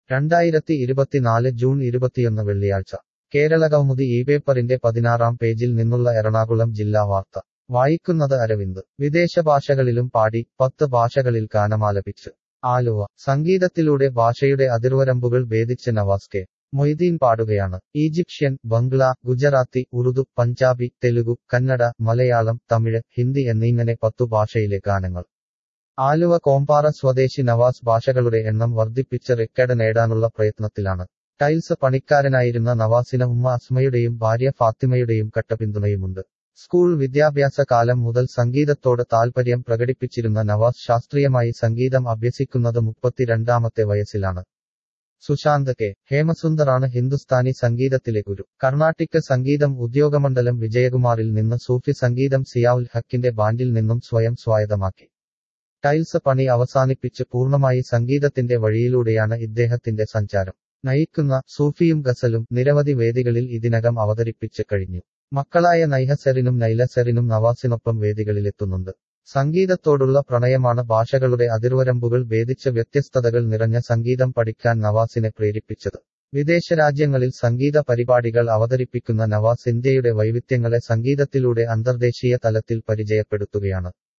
രണ്ടായിരത്തി ഇരുപത്തിനാല് ജൂൺ ഇരുപത്തിയൊന്ന് വെള്ളിയാഴ്ച കേരള കൗമുദി ഈ പേപ്പറിന്റെ പതിനാറാം പേജിൽ നിന്നുള്ള എറണാകുളം ജില്ലാ വാർത്ത വായിക്കുന്നത് അരവിന്ദ് വിദേശ ഭാഷകളിലും പാടി പത്ത് ഭാഷകളിൽ ഗാനമാലപിച്ച് ആലുവ സംഗീതത്തിലൂടെ ഭാഷയുടെ അതിർവരമ്പുകൾ ഭേദിച്ച് നവാസ് കെ മൊയ്തീൻ പാടുകയാണ് ഈജിപ്ഷ്യൻ ബംഗ്ല ഗുജറാത്തി ഉറുദു പഞ്ചാബി തെലുഗു കന്നഡ മലയാളം തമിഴ് ഹിന്ദി എന്നിങ്ങനെ പത്തു ഭാഷയിലെ ഗാനങ്ങൾ ആലുവ കോമ്പാറ സ്വദേശി നവാസ് ഭാഷകളുടെ എണ്ണം വർദ്ധിപ്പിച്ച് റെക്കോർഡ് നേടാനുള്ള പ്രയത്നത്തിലാണ് ടൈൽസ് പണിക്കാരനായിരുന്ന നവാസിന് ഉമ്മ അസ്മയുടെയും ഭാര്യ ഫാത്തിമയുടെയും കട്ടപിന്തുണയുമുണ്ട് സ്കൂൾ വിദ്യാഭ്യാസ കാലം മുതൽ സംഗീതത്തോട് താൽപര്യം പ്രകടിപ്പിച്ചിരുന്ന നവാസ് ശാസ്ത്രീയമായി സംഗീതം അഭ്യസിക്കുന്നത് മുപ്പത്തിരണ്ടാമത്തെ വയസ്സിലാണ് സുശാന്ത് കെ ഹേമസുന്ദറാണ് ഹിന്ദുസ്ഥാനി സംഗീതത്തിലെ ഗുരു കർണാട്ടിക് സംഗീതം ഉദ്യോഗമണ്ഡലം വിജയകുമാറിൽ നിന്ന് സൂഫി സംഗീതം സിയാവുൽ ഹക്കിന്റെ ബാൻഡിൽ നിന്നും സ്വയം സ്വായത്തമാക്കി ടൈൽസ് പണി അവസാനിപ്പിച്ച് പൂർണ്ണമായി സംഗീതത്തിന്റെ വഴിയിലൂടെയാണ് ഇദ്ദേഹത്തിന്റെ സഞ്ചാരം നയിക്കുന്ന സൂഫിയും ഗസലും നിരവധി വേദികളിൽ ഇതിനകം അവതരിപ്പിച്ച് കഴിഞ്ഞു മക്കളായ നൈഹസെറിനും നൈലസെറിനും നവാസിനൊപ്പം വേദികളിലെത്തുന്നുണ്ട് സംഗീതത്തോടുള്ള പ്രണയമാണ് ഭാഷകളുടെ അതിർവരമ്പുകൾ ഭേദിച്ച് വ്യത്യസ്തതകൾ നിറഞ്ഞ സംഗീതം പഠിക്കാൻ നവാസിനെ പ്രേരിപ്പിച്ചത് വിദേശ രാജ്യങ്ങളിൽ സംഗീത പരിപാടികൾ അവതരിപ്പിക്കുന്ന നവാസ് ഇന്ത്യയുടെ വൈവിധ്യങ്ങളെ സംഗീതത്തിലൂടെ അന്തർദേശീയ തലത്തിൽ പരിചയപ്പെടുത്തുകയാണ്